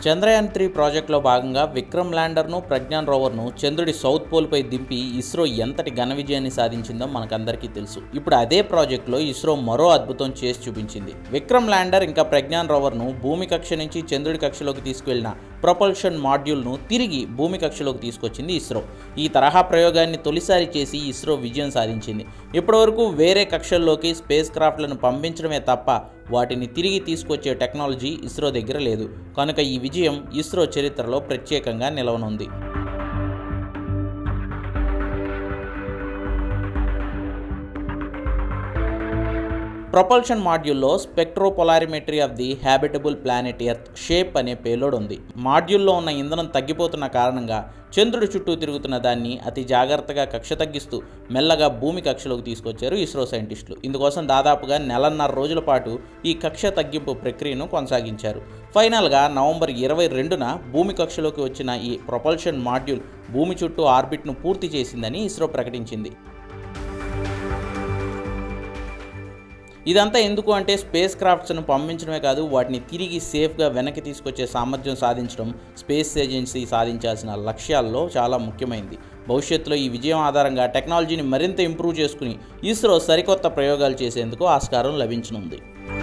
Chandrayaan three ప్రాజెక్టులో భాగంగా విక్రమ్ ల్యాండర్ను ప్రజ్ఞాన్ రోవర్ను చంద్రుడి సౌత్ పోల్పై దింపి ఇస్రో ఎంతటి ఘన విజయాన్ని సాధించిందో మనకందరికీ తెలుసు ఇప్పుడు అదే ప్రాజెక్టులో ఇస్రో మరో అద్భుతం చేసి చూపించింది విక్రమ్ ల్యాండర్ ఇంకా ప్రజ్ఞాన్ రోవర్ను భూమి కక్ష నుంచి చంద్రుడి కక్షలోకి తీసుకువెళ్లిన ప్రొపల్షన్ మాడ్యూల్ను తిరిగి భూమి కక్షలోకి తీసుకొచ్చింది ఇస్రో ఈ తరహా ప్రయోగాన్ని తొలిసారి చేసి ఇస్రో విజయం సాధించింది ఇప్పటివరకు వేరే కక్షల్లోకి స్పేస్ క్రాఫ్ట్లను పంపించడమే తప్ప వాటిని తిరిగి తీసుకొచ్చే టెక్నాలజీ ఇస్రో దగ్గర లేదు కనుక ఈ విజయం ఇస్రో చరిత్రలో ప్రత్యేకంగా నిలవనుంది ప్రొపల్షన్ మాడ్యూల్లో spectropolarimetry of the habitable planet Earth SHAPE అనే పేలోడ్ ఉంది మాడ్యూల్లో ఉన్న ఇంధనం తగ్గిపోతున్న కారణంగా చంద్రుడి చుట్టూ తిరుగుతున్న దాన్ని అతి జాగ్రత్తగా కక్ష తగ్గిస్తూ మెల్లగా భూమి కక్షలోకి తీసుకొచ్చారు ఇస్రో సైంటిస్టులు ఇందుకోసం దాదాపుగా నెలన్నర రోజుల పాటు ఈ కక్ష తగ్గింపు ప్రక్రియను కొనసాగించారు ఫైనల్గా నవంబర్ ఇరవై రెండున భూమి కక్షలోకి వచ్చిన ఈ ప్రొపల్షన్ మాడ్యూల్ భూమి చుట్టూ ఆర్బిట్ను పూర్తి చేసిందని ఇస్రో ప్రకటించింది ఇదంతా ఎందుకు అంటే స్పేస్ క్రాఫ్ట్స్ను పంపించడమే కాదు వాటిని తిరిగి సేఫ్గా వెనక్కి తీసుకొచ్చే సామర్థ్యం సాధించడం స్పేస్ ఏజెన్సీ సాధించాల్సిన లక్ష్యాల్లో చాలా ముఖ్యమైనది భవిష్యత్తులో ఈ విజయం ఆధారంగా టెక్నాలజీని మరింత ఇంప్రూవ్ చేసుకుని ఇస్రో సరికొత్త ప్రయోగాలు చేసేందుకు ఆస్కారం లభించనుంది